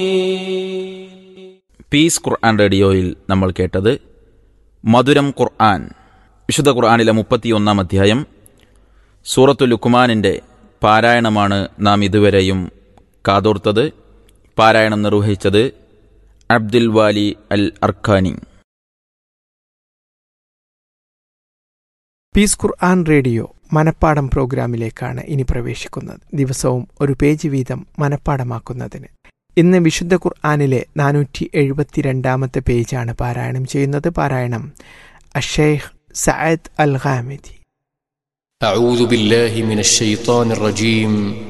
piece ഖുർആൻ റേഡിയോയിൽ നമ്മൾ കേട്ടത് മധുരം ഖുർആൻ വിശുദ്ധ ഖുർആനിലെ മുപ്പത്തിയൊന്നാം അധ്യായം സൂറത്തു ലുക്കുമാനിൻ്റെ പാരായണമാണ് നാം ഇതുവരെയും കാതോർത്തത് പാരായണം നിർവഹിച്ചത് Abdul Wali Al Arkhani peace Quran radio Manappadam പ്രോഗ്രാമിലേക്കാണ് ഇനി പ്രവേശിക്കുന്നത് ദിവസവും ഒരു പേജ് വീതം മനപ്പാടമാക്കുന്നതിന് ഇന്ന് വിശുദ്ധ ഖുർആാനിലെ നാനൂറ്റി എഴുപത്തിരണ്ടാമത്തെ പേജാണ് പാരായണം ചെയ്യുന്നത് പാരായണം അഷേഖ് സയദ് അൽ ഖാമിദി أعوذ بالله من الشيطان الرجيم